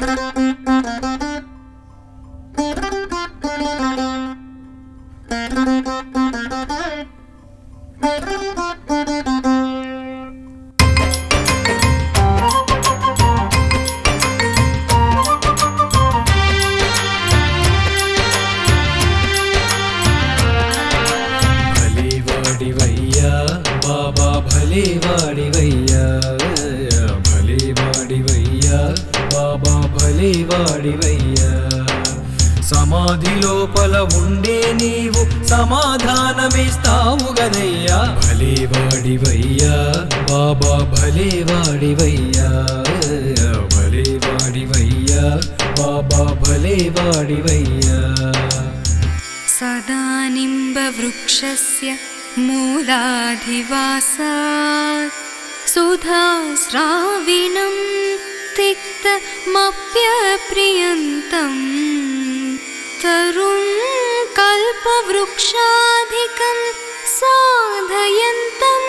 భలే వాడివయ్యా బాబా భలే వాడివయ్యా భలే వాడివయ్యా బాబా భలే వాడివయ్యా సమాధి లోపల ఉండే నీవు సమాధానమిస్తావు గదయ్యా భలే వాడివయ్యా బాబా భలే వాడివయ్యా భలే వాడివయ్యా బాబా భలే వాడివయ్యా सदा निम्बवृक्षस्य मूलाधिवासात् सुधास्राविणं तिक्तमप्यप्रियन्तम् तरुं कल्पवृक्षाधिकं साधयन्तं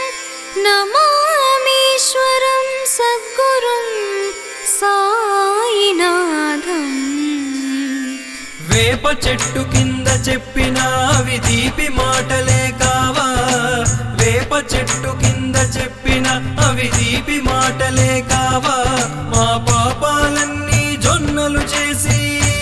नमामीश्वरं सद्गुरुं सायिनाथम् వేప చెట్టు కింద చెప్పిన అవి తీపి మాటలే కావా వేప చెట్టు కింద చెప్పిన అవి తీపి మాటలే కావా మా పాపాలన్నీ జొన్నలు చేసి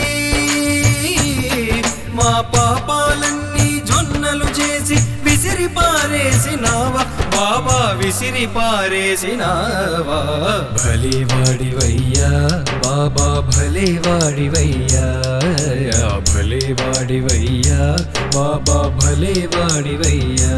మా పాపాలన్నీ జొన్నలు చేసి విసిరి పారేసినావా బాబా విసిరి పారేసినావా భలే వాడివయ్యా బాబా భలే వాడివయ్యా భలే వాడివయ్యా బాబా భలే వాడివయ్యా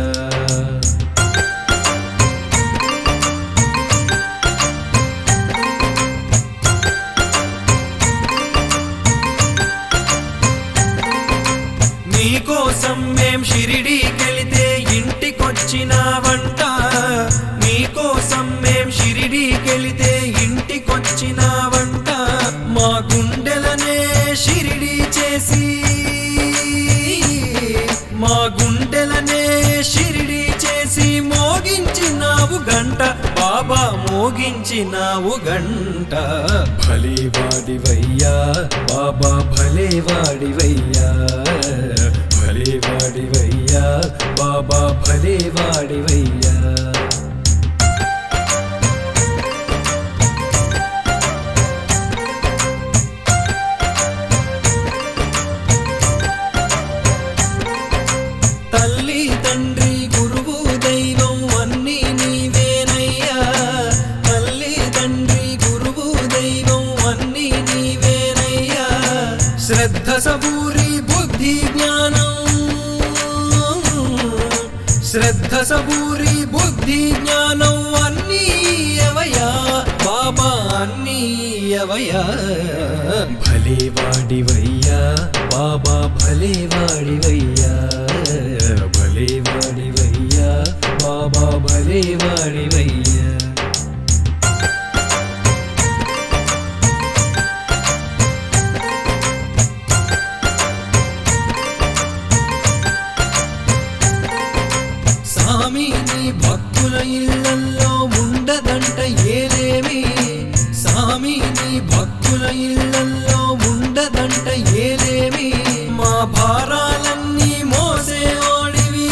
నీకోసం మేం షిరిడీకెళితే ఇంటికొచ్చిన వంట నీకోసం మేం షిరిడీకెళితే ఇంటికొచ్చిన వంట మా గుండెలనే షిరిడి చేసి మా గుండెలనే షిరిడి చేసి మోగించినావు గంట బాబా మోగించినావు గంట భలే వాడివయ్యా బాబా భలే వాడివయ్యా భలే వాడివయ్యా బాబా భలే వాడివయ్యా తల్లి తండ్రి గురువు దైవం అన్నీ నీవేనయ్యా తల్లి తండ్రి గురువు దైవం అన్నీ నీవేనయ్యా శ్రద్ధ సబూరి బుద్ధి జ్ఞానం శ్రద్ధ సబూరి బుద్ధి జ్ఞానం అన్నీ అవయా బాబా అన్నీ అవయా భలే వాడివయ్యా బాబా భలే వాడివయ్యా భలే వాడివయ్యా బాబా భలే వాడివయ్యా సామి నీ భక్తుల ఇళ్ళల్లో ఉండదంట ఏలేమి సామి నీ భక్తుల ఇళ్ళల్లో ఉండదంట ఏలేమి మా భారాలన్నీ మోసేవాడివి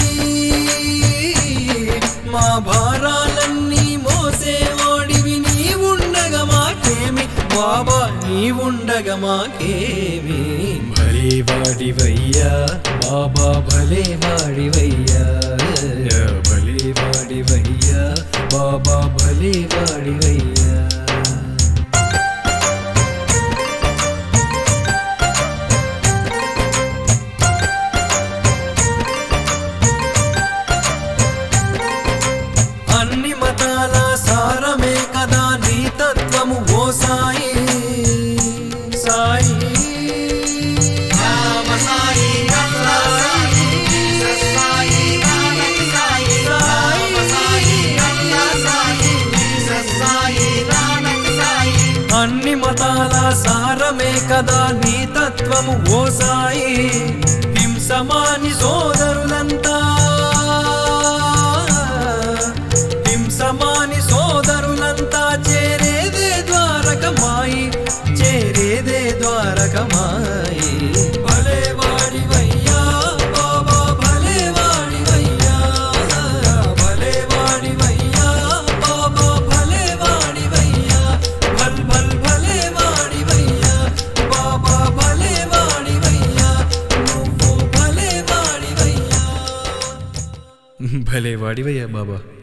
మా భారాలన్నీ మోసేవాడివి నీ ఉండగా మాకేమి బాబా నీ ఉండగా మాకేమి భలే వాడివయ్యా బాబా భలే వాడివయ్యా భలే వాడివయ్యా బాబా భలే వాడివయ్యా అన్ని మతాల సారమే కదా నీ తత్వము ఓ సాయి సాయి రామ సాయి సాయి సాయి అన్ని మతాల సారమే కదా నీ తత్వము ఓ సాయి హింసమాని సోదరులంతా హింసమాని సోదరులంతా చేరేదే ద్వారకమాయి చే ద్వారకమాయి భలే వాడివయ్యా బాబా భలే వాడివయ్యా భలే వాడివయ్యా బాబా భలే వాడివయ్యా భల్ భల్ భలే వాడివయ్యా బాబా భలే వాడివయ్యా నువ్వు భలే వాడివయ్యా భలే వాడివయ్యా బాబా